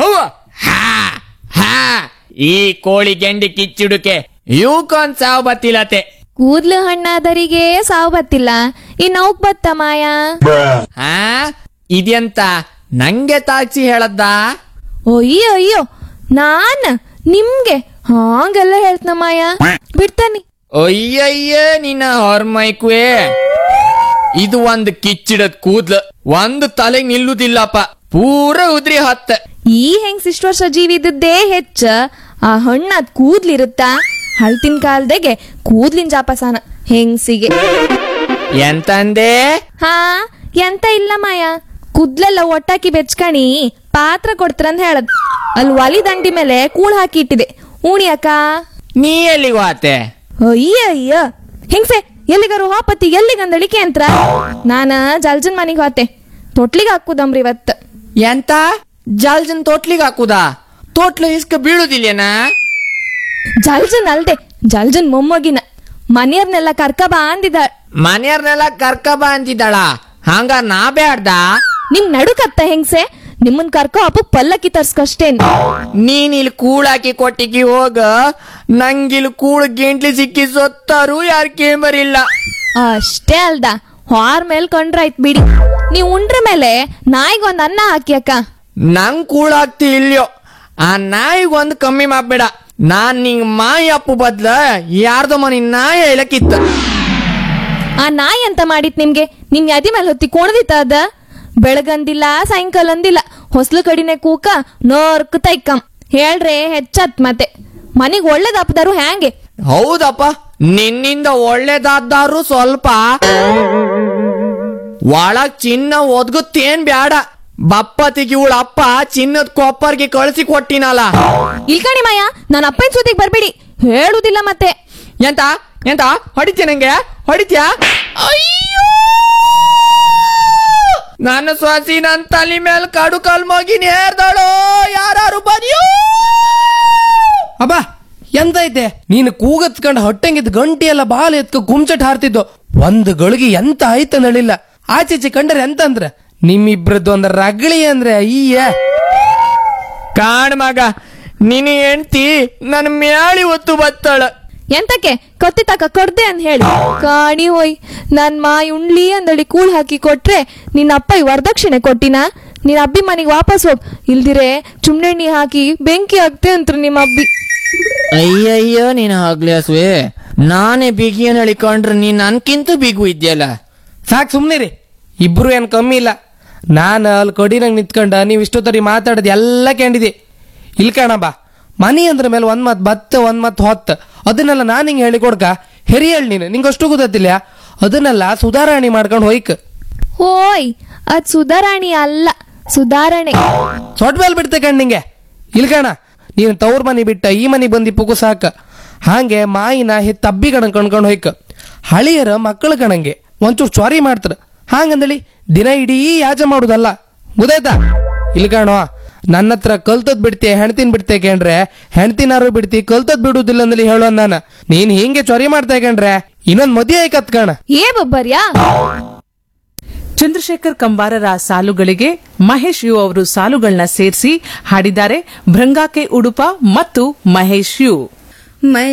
ಹೂವ ಹಾ ಹಾ ಈ ಕೋಳಿ ಗೆಂಡಿ ಕಿಚ್ಚಿಡುಕೆ ಇವಕ್ಕೊಂದ್ ಸಾವು ಬತ್ತಿಲತೆ ಕೂದ್ಲು ಹಣ್ಣಾದರಿಗೆ ಸಾವು ಬತ್ತಿಲ್ಲ ಇನ್ ಅವಕ್ ಬತ್ತ ಮಾಯ ಹಾ ಇದೆಂತ ನಂಗೆ ತಾಚಿ ಹೇಳದ್ದ ಅಯ್ಯೋ ಅಯ್ಯೋ ನಾನ್ ನಿಮ್ಗೆ ಹಾಂಗೆಲ್ಲ ಹೇಳ್ತನ ಮಾಯ ಬಿಡ್ತಾನಿ ಅಯ್ಯಯ್ಯ ನಿನ್ನ ಹೊರ್ಮೈಕುವೆ ಇದು ಒಂದ್ ಕಿಚ್ಚಿಡದ್ ಕೂದ್ಲು ಒಂದ್ ತಲೆಗ್ ನಿಲ್ಲುದಿಲ್ಲಪ್ಪ ಪೂರ ಉದ್ರಿ ಹತ್ತ ಈ ಹೆಂಗ್ ಇಷ್ಟು ವರ್ಷ ಜೀವಿ ಇದ್ದದ್ದೇ ಹೆಚ್ಚ ಆ ಹಣ್ಣಾದ್ ಕೂದ್ಲಿರುತ್ತಾ ಹಳ್ತಿನ ಕಾಲದಾಗೆ ಕೂದ್ಲಿನ ಜಾಪಸಾನ ಹೆಂಗ್ಸಿಗೆ ಎಂತಂದೆ ಹಾ ಎಂತ ಇಲ್ಲ ಮಾಯ ಕುದ್ಲೆಲ್ಲ ಒಟ್ಟಾಕಿ ಬೆಚ್ಕಣಿ ಪಾತ್ರ ಕೊಡ್ತಾರಂತ ಹೇಳದ್ ಅಲ್ಲಿ ಒಲಿ ದಂಡಿ ಮೇಲೆ ಕೂಳ್ ಹಾಕಿ ಇಟ್ಟಿದೆ ಉಣಿಯಕ್ಕ ನೀ ಎಲ್ಲಿಗೆ ವಾತೆ ಅಯ್ಯ ಅಯ್ಯ ಹೆಂಗ್ಸೆ ಎಲ್ಲಿಗಾರು ಹೋಪತಿ ಎಲ್ಲಿಗಂದಳಿಕೆ ಅಂತ ನಾನ ಜಲ್ಜನ್ ಮನಿಗ್ ಹೋತೆ ತೊಟ್ಲಿಗೆ ಹಾಕುದಮ್ರಿ ಇವತ್ತ ಎಂತ ಜಲ್ಜನ್ ತೋಟ್ಲಿಗ್ ಹಾಕುದಾ ತೋಟ್ಲು ಇಸ್ಕ ಬೀಳುದಿಲ್ಲೇನಾ ಜಲ್ಜನ್ ಅಲ್ದೆ ಜಲ್ಜನ್ ಮೊಮ್ಮಗಿನ ಮನೆಯವ್ರನ್ನೆಲ್ಲ ಕರ್ಕ ಬಾ ಅಂದಿದ ಮನೆಯವ್ರನ್ನೆಲ್ಲ ಕರ್ಕ ಬಾ ಅಂತಿದ್ದಾಳ ಹಂಗ ನಾ ಬ್ಯಾಡ್ದ ನಿಮ್ ನಡುಕತ್ತ ಹೆಂಗ್ಸೆ ನಿಮ್ಮನ್ ಕರ್ಕೊ ಹಬ್ಬಕ್ ಪಲ್ಲಕ್ಕಿ ತರ್ಸ್ಕಷ್ಟೇನ್ ನೀನ್ ಇಲ್ಲಿ ಕೂಳಾಕಿ ಕೊಟ್ಟಿಗೆ ಹೋಗ ನಂಗಿಲ್ ಕೂಳ್ ಗೆಂಟ್ಲಿ ಸಿಕ್ಕಿ ಸೊತ್ತಾರು ಯಾರ್ ಕೇಂಬರಿಲ್ಲ ಅಷ್ಟೇ ಅಲ್ದ ಹಾರ್ ಮೇಲ್ ಕೊಂಡ್ರಾಯ್ತ್ ಬಿಡಿ ನೀವ್ ಉಂಡ್ರ ಮೇಲೆ ನಾಯಿಗೊಂದ್ ಅನ್ನ ಹಾಕಿ ಅಕ್ಕ ನಂಗ್ ಕೂಳಾಗ್ತಿ ಇಲ್ಯೋ ಆ ನಾಯಿಗ್ ಒಂದ್ ಕಮ್ಮಿ ಮಾಡ್ಬೇಡ ನಾನ್ ನಿಂಗ್ ಮಾಯಿ ಅಪ್ಪು ಬದ್ಲ ಯಾರ್ದೋ ಮನಿ ನಾಯಿ ಹೇಳಕ್ಕಿತ್ತ ಆ ನಾಯಿ ಅಂತ ಮಾಡಿತ್ ನಿಮ್ಗೆ ನಿಮ್ ಯಾದಿ ಮೇಲೆ ಹೊತ್ತಿ ಕೋಣದಿತ್ತ ಅದ ಬೆಳಗಂದಿಲ್ಲ ಸಾಯಂಕಾಲ ಅಂದಿಲ್ಲ ಹೊಸ್ಲು ಕಡಿನೆ ಕೂಕ ನೋರ್ಕ್ ತೈಕಂ ಹೇಳ್ರೆ ಹೆಚ್ಚತ್ ಮತ್ತೆ ಮನಿಗ್ ಒಳ್ಳೇದ್ ಅಪ್ಪದಾರು ಹ್ಯಾಂಗೆ ಹೌದಪ್ಪ ನಿನ್ನಿಂದ ಒಳ್ಳೇದಾದ್ದಾರು ಸ್ವಲ್ಪ ಒಳಗ್ ಚಿನ್ನ ಒದ್ಗುತ್ತೇನ್ ಬ್ಯಾಡ ಬಪ್ಪತಿಗೆ ಇವಳ ಅಪ್ಪ ಚಿನ್ನದ ಕೊಪ್ಪರ್ಗೆ ಕಳಿಸಿ ಕೊಟ್ಟಿನಲ್ಲ ಇಲ್ಕಣಿ ಮಾಯ ನನ್ನ ಅಪ್ಪನ ಸುದ್ದಿಗೆ ಬರ್ಬೇಡಿ ಹೇಳುದಿಲ್ಲ ಮತ್ತೆ ಎಂತ ಎಂತ ಹೊಡಿತ್ಯ ನಂಗೆ ಹೊಡಿತ್ಯಾ ಅಯ್ಯೋ ನನ್ನ ಸ್ವಾಸಿ ನನ್ ತಲೆ ಮೇಲೆ ಕಡು ಕಲ್ ಮಗಿನ ಹೇರ್ದಳು ಯಾರು ಬದಿಯೋ ಅಬ್ಬಾ ಎಂತ ಐತೆ ನೀನು ಕೂಗತ್ಕಂಡ್ ಹೊಟ್ಟೆಂಗಿದ್ ಗಂಟಿ ಎಲ್ಲ ಬಾಲ ಎತ್ಕ ಗುಮ್ಚಟ್ ಹಾರ್ತಿದ್ದು ಒಂದ್ ಗಳಿಗೆ ಎಂತ ಆಯ್ತ ನಳಿಲ್ಲ ಆಚೀಚೆ ಕಂಡ್ರೆ ಎಂತ ಅಂದ್ರ ನಿಮ್ಮಿಬ್ರದ್ದು ಒಂದ್ ರಗಳಿ ಅಂದ್ರೆ ಅಯ್ಯ ಕಾಣ್ ಮಗ ನಿನ್ನ ಹೆಂಡ್ತಿ ನನ್ನ ಮ್ಯಾಳಿ ಒತ್ತು ಬತ್ತಾಳ ಎಂತಕ್ಕೆ ಕತ್ತಿ ತಕ ಕೊಡ್ದೆ ಅಂತ ಹೇಳಿ ಕಾಣಿ ಹೋಯ್ ನನ್ ಮಾಯಿ ಉಣ್ಲಿ ಅಂದಳಿ ಕೂಳ್ ಹಾಕಿ ಕೊಟ್ರೆ ನಿನ್ನ ಅಪ್ಪ ಈ ವರದಕ್ಷಿಣೆ ಕೊಟ್ಟಿನ ನಿನ್ನ ಅಬ್ಬಿ ಮನೆಗೆ ವಾಪಸ್ ಹೋಗ್ ಇಲ್ದಿರೆ ಚುಮ್ನೆಣ್ಣಿ ಹಾಕಿ ಬೆಂಕಿ ಹಾಕ್ತೆ ಅಂತ್ರು ನಿಮ್ಮ ಅಬ್ಬಿ ಅಯ್ಯಯ್ಯೋ ನೀನು ಹಗ್ಲಾಸ್ವೆ ನಾನೇ ಬಿಗಿಯನ್ ಹೇಳಿಕೊಂಡ್ರೆ ನೀನ್ ನನ್ಕಿಂತ ಬಿಗು ಇದ್ಯಲ್ಲ ಸಾಕ್ ಸುಮ್ನಿರಿ ಇಬ್ರು ಏನ್ ಕಮ್ಮಿ ಇಲ್ಲ ನಾನು ಅಲ್ಲಿ ಕೊಡಿನಂಗ್ ನಿಂತ್ಕೊಂಡ ನೀವ್ ಇಷ್ಟೊತ್ತರಿ ಮಾತಾಡದ್ ಎಲ್ಲ ಕೇಳಿದೆ ಇಲ್ ಕಣ ಬಾ ಮನಿ ಅಂದ್ರ ಮೇಲೆ ಒಂದ್ ಮತ್ ಬತ್ತ ಒಂದ್ ಮತ್ ಹೊತ್ತ ಅದನ್ನೆಲ್ಲ ನಾನ್ ಹಿಂಗ್ ಹೇಳಿ ಕೊಡ್ಕ ಹೆರಿಯಳ್ ನೀನು ನಿಂಗೆ ಅಷ್ಟು ಗೊತ್ತಿಲ್ಲ ಅದನ್ನೆಲ್ಲ ಸುಧಾರಣೆ ಮಾಡ್ಕೊಂಡು ಹೋಯ್ಕ ಹೋಯ್ ಅದ್ ಸುಧಾರಾಣಿ ಅಲ್ಲ ಸುಧಾರಣೆ ಸೊಟ್ ಮೇಲೆ ಬಿಡ್ತೆ ಕಣ್ ನಿಂಗೆ ಇಲ್ ಕಣ ನೀನು ತವ್ರ ಮನೆ ಬಿಟ್ಟ ಈ ಮನೆ ಬಂದಿ ಪುಗು ಸಾಕ ಹಾಗೆ ಮಾಯಿನ ಹೆತ್ತ ಅಬ್ಬಿ ಕಣ ಕಣ್ಕೊಂಡು ಹೋಯ್ಕ ಹಳಿಯರ ಮಕ್ಕಳ ಕಣಂಗೆ ಒಂಚೂರು ಚ್ವಾರಿ ಮಾಡ್ತಾರ ಹಾಗಂದಳಿ ದಿನ ಇಡೀ ಯಾಜ ಮಾಡುದಲ್ಲ ಗೊತ್ತಾಯ್ತಾ ಇಲ್ ಕಣೋ ನನ್ನ ಹತ್ರ ಕಲ್ತದ್ ಬಿಡ್ತಿ ಹೆಣ್ತಿನ್ ಬಿಡ್ತೆ ಕೇಂಡ್ರೆ ಹೆಣ್ತಿನಾರು ಬಿಡ್ತಿ ಕಲ್ತದ್ ಬಿಡುದಿಲ್ಲ ಅಂದಲಿ ಹೇಳೋ ನಾನು ನೀನ್ ಹಿಂಗೆ ಚೊರಿ ಮಾಡ್ತಾ ಕೇಂಡ್ರೆ ಇನ್ನೊಂದ್ ಮದುವೆ ಆಯ್ಕತ್ ಕಣ ಏ ಬಬ್ಬರ್ಯಾ ಚಂದ್ರಶೇಖರ್ ಕಂಬಾರರ ಸಾಲುಗಳಿಗೆ ಮಹೇಶ್ ಯು ಅವರು ಸಾಲುಗಳನ್ನ ಸೇರಿಸಿ ಹಾಡಿದ್ದಾರೆ ಭೃಂಗಾಕೆ ಉಡುಪ ಮತ್ತು ಮಹೇಶ್ ಯು ಮೈ